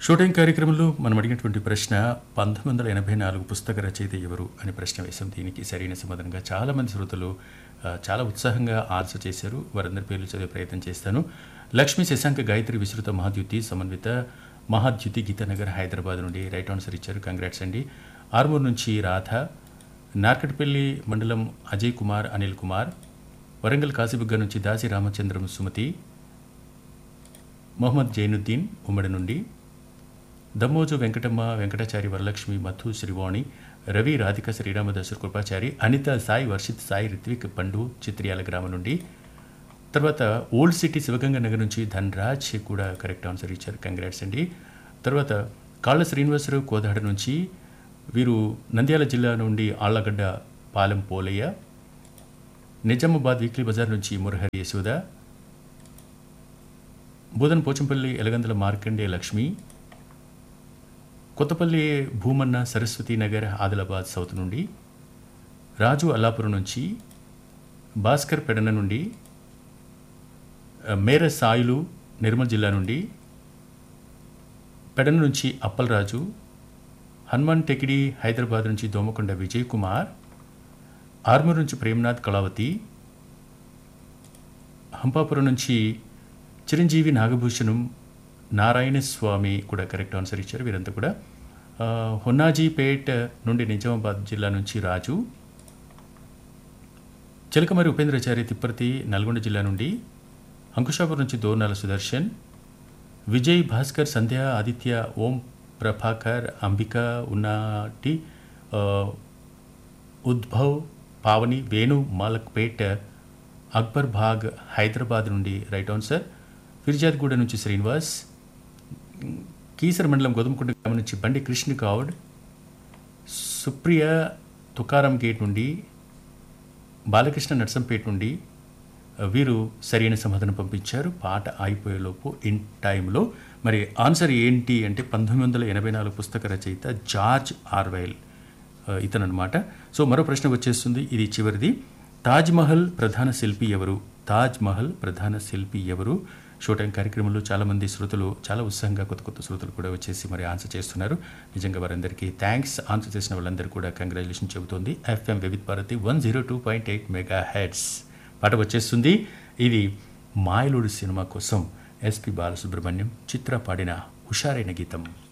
shooting కార్యక్రమంలో మనం అడిగినటువంటి ప్రశ్న పంతొమ్మిది వందల ఎనభై నాలుగు పుస్తక రచయిత ఎవరు అని ప్రశ్న వేశాం దీనికి సరైన సమాధానంగా చాలామంది శ్రోతలు ఆ, చాలా ఉత్సాహంగా ఆన్సర్ చేశారు వారందరి పేర్లు చదివే ప్రయత్నం చేస్తాను లక్ష్మీ శశాంక గాయత్రి విస్తృత మహాద్యుతి సమన్విత మహాద్యుతి గీతానగర్ హైదరాబాద్ నుండి రైట్ ఆన్సర్ ఇచ్చారు కంగ్రాట్స్ అండి ఆర్మూర్ నుంచి రాధ నార్కట్పల్లి మండలం అజయ్ కుమార్ అనిల్ కుమార్ వరంగల్ కాశీబుగ్గ నుంచి దాసి రామచంద్రం సుమతి మొహమ్మద్ జైనుద్దీన్ ఉమ్మడి నుండి దమ్మోజు వెంకటమ్మ వెంకటాచారి వరలక్ష్మి మధు శ్రీవాణి రవి రాధిక శ్రీరామదాసు కృపాచారి అనిత సాయి వర్షిత్ సాయి రిత్విక్ పండు చిత్రియాల గ్రామం నుండి తర్వాత ఓల్డ్ సిటీ శివగంగ నగర్ నుంచి ధన్రాజ్ కూడా కరెక్ట్ ఆన్సర్ ఇచ్చారు కంగ్రాట్స్ అండి తర్వాత కాళ్ళ శ్రీనివాసరావు కోదాడ నుంచి వీరు నంద్యాల జిల్లా నుండి ఆళ్లగడ్డ పాలెం పోలయ్య నిజామాబాద్ వీక్లీ బజార్ నుంచి మురహరి యశోద బోధన్ పోచంపల్లి ఎలగందల మార్కండే లక్ష్మి కొత్తపల్లి భూమన్న సరస్వతి నగర్ ఆదిలాబాద్ సౌత్ నుండి రాజు అల్లాపురం నుంచి భాస్కర్ పెడన నుండి ఆ, మేర సాయిలు నిర్మల్ జిల్లా నుండి పెడన నుంచి అప్పలరాజు హనుమాన్ టెకిడి హైదరాబాద్ నుంచి దోమకొండ విజయ్ కుమార్ ఆర్మూర్ నుంచి ప్రేమ్నాథ్ కళావతి హంపాపురం నుంచి చిరంజీవి నాగభూషణం నారాయణ స్వామి కూడా కరెక్ట్ ఆన్సర్ ఇచ్చారు వీరంతా కూడా ఆ, హొన్నాజీపేట్ నుండి నిజామాబాద్ జిల్లా నుంచి రాజు చిలకమరి ఉపేంద్రచారి తిప్పర్తి నల్గొండ జిల్లా నుండి అంకుషాపూర్ నుంచి దోర్నాల సుదర్శన్ విజయ్ భాస్కర్ సంధ్య ఆదిత్య ఓం ప్రభాకర్ అంబిక ఉన్నాటి ఆ, ఉద్భవ్ పావని వేణు మాలక్పేట్ అక్బర్ భాగ్ హైదరాబాద్ నుండి రైట్ ఆన్సర్ ఫిర్జాద్గూడ నుంచి శ్రీనివాస్ కీసర మండలం గోధుమకుంట గ్రామం నుంచి బండి కృష్ణ గౌడ్ సుప్రియ తుకారం గేట్ నుండి బాలకృష్ణ నర్సంపేట నుండి ఆ, వీరు సరైన సమాధానం పంపించారు పాట అయిపోయేలోపు ఇన్ టైంలో మరి ఆన్సర్ ఏంటి అంటే పంతొమ్మిది వందల ఎనభై నాలుగు పుస్తక రచయిత జార్జ్ ఆర్వైల్ ఆ, ఇతను అనమాట సో మరో ప్రశ్న వచ్చేస్తుంది ఇది చివరిది తాజ్ మహల్ ప్రధాన శిల్పి ఎవరు తాజ్ మహల్ ప్రధాన శిల్పి ఎవరు షో టైం కార్యక్రమంలో చాలామంది శ్రోతలు చాలా ఉత్సాహంగా కొత్త కొత్త శ్రోతలు కూడా వచ్చేసి మరి ఆన్సర్ చేస్తున్నారు నిజంగా వారందరికీ థ్యాంక్స్ ఆన్సర్ చేసిన వాళ్ళందరూ కూడా కంగ్రాచులేషన్ చెబుతోంది FM Vividh Bharati one zero two point eight mega hertz పాట వచ్చేస్తుంది ఇది మాయలుడు సినిమా కోసం ఎస్పి బాలసుబ్రహ్మణ్యం చిత్ర పాడిన హుషారైన గీతం